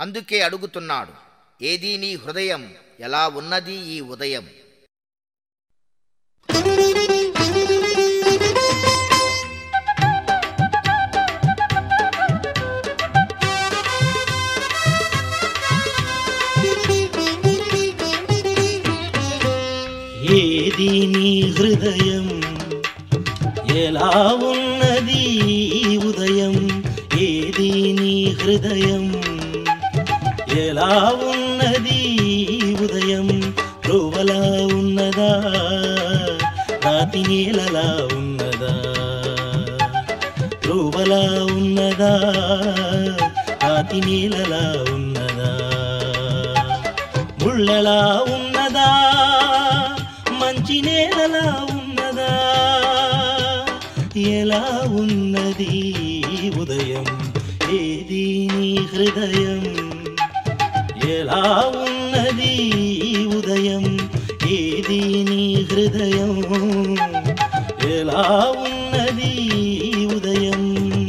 అందుకే అడుగుతున్నాడు ఏదీ నీ హృదయం ఎలా ఉన్నది ఈ ఉదయం ఏది నీ హృదయం ఎలా ఉన్నది ఈ ఉదయం ఏది నీ హృదయం ఎలా ఉన్నది ఈ ఉదయం ధ్రువలా ఉన్నదా రాతి నేలలా ఉన్నదా ధ్రువలా ఉన్నదా రాతి నేలలా ఉన్నదా ముళ్ళలా ఉన్నదా మంచి నేలలా ఉన్నదా ఎలా ఉన్నది ఈ ఉదయం ఏది నీ హృదయం ఎలా ఉన్నది ఈ ఉదయం ఏది నీ హృదయం ఎలా ఉన్నది ఈ ఉదయం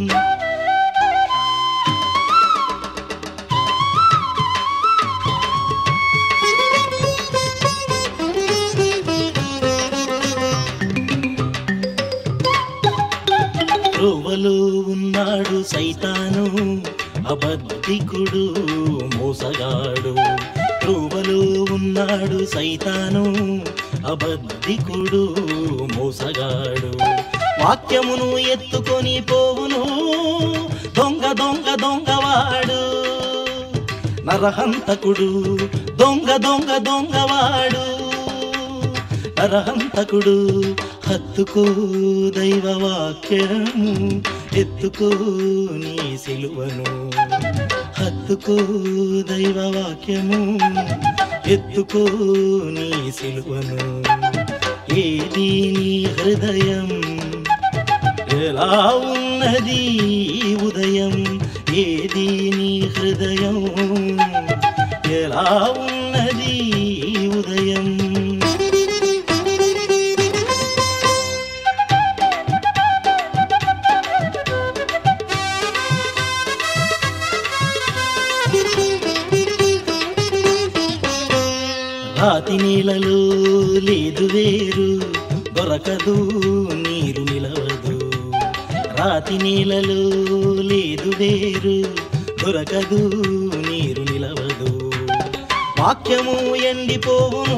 త్రోవలో ఉన్నాడు సైతాను అబద్ధికుడు మోసగాడు త్రోవలో ఉన్నాడు సైతాను అబద్ధికుడు మోసగాడు వాక్యమును ఎత్తుకొని పోవును దొంగ దొంగ దొంగవాడు నరహంతకుడు దొంగ దొంగ దొంగవాడు నరహంతకుడు హత్తుకో దైవ వాక్యము ఎత్తుకో నీ సిలువను హత్తుకో దైవ వాక్యము ఎత్తుకో నీ సిలువను ఏది నీ హృదయం ఎలా ఉన్నది ఈ ఉదయం ఏది నీ హృదయం ఎలా ఉన్నది ఈ ఉదయం రాతి నీళ్ళలో లేదు వేరు దొరకదు నీరు నిలవదు రాతి నీళ్ళలో లేదు వేరు దొరకదు నీరు నిలవదు వాక్యము ఎండిపోవును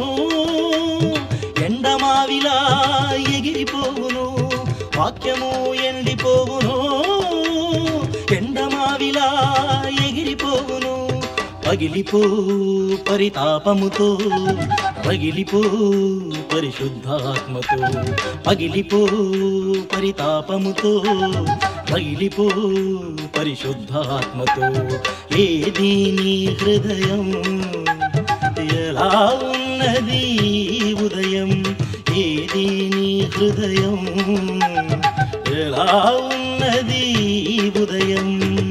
ఎండమావిలా ఎగిరిపోవును వాక్యము ఎండిపోవును ఎండమావిలా ఎగిరిపోవును పగిలిపో పరితాపముతో పగిలిపో పరిశుద్ధాత్మతో పగిలిపో పరితాపముతో పగిలిపో పరిశుద్ధాత్మతో ఏది నీ హృదయం ఎలా ఉన్నది ఈ ఉదయం ఏది నీ హృదయం ఎలా ఉన్నది ఈ ఉదయం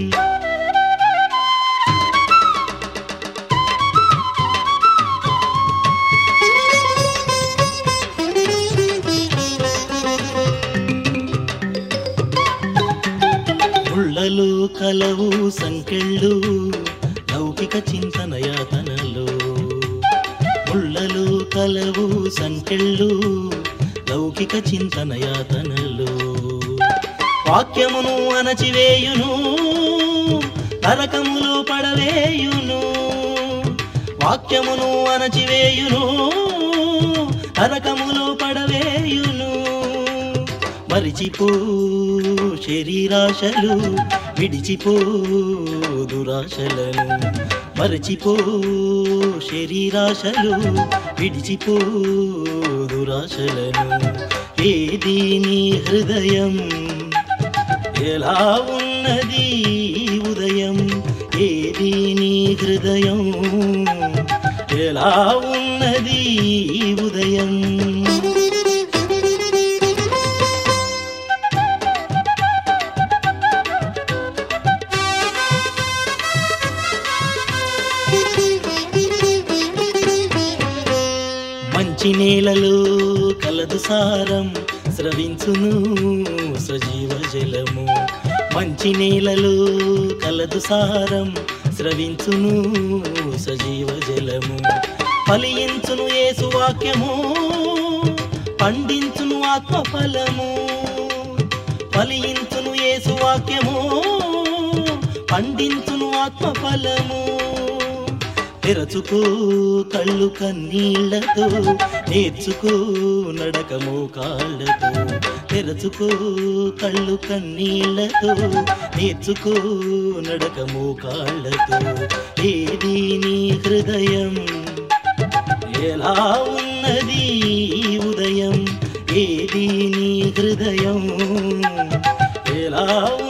ముళ్ళలు కలవు సంకెళ్ళు లౌకిక చింతన యాతనలు ముళ్ళలు కలవు సంకెళ్ళు లౌకిక చింతన యాతనలు వాక్యమును అణచివేయును నరకములు పడవేయును వాక్యమును అణచివేయును నరకములు పడవేయును మరిచిపో శరీరాశలు విడిచిపో దురాశలను మరచిపో శరీరాశలు విడిచిపో దురాశలను ఏది నీ హృదయం ఎలా ఉన్నది ఈ ఉదయం ఏది నీ హృదయం ఎలా ఉన్నది ఈ ఉదయం మంచి నేలలో కలదు సారం స్రవించును సజీవ జలము మంచి నేలలో కలదు సారం స్రవించును సజీవ జలము ఫలించును యేసు వాక్యము పండించును ఆత్మ ఫలము ఫలించును యేసు వాక్యము పండించును ఆత్మ ఫలము తెరచుకో కళ్ళు కన్నీళ్లతో నేర్చుకో నడకము కాళ్ళతో తెరచుకో కళ్ళు కన్నీళ్లతో నేర్చుకో నడకము కాళ్ళతో ఏది నీ హృదయం ఎలా ఉన్నది ఈ ఉదయం ఏది నీ హృదయం ఎలా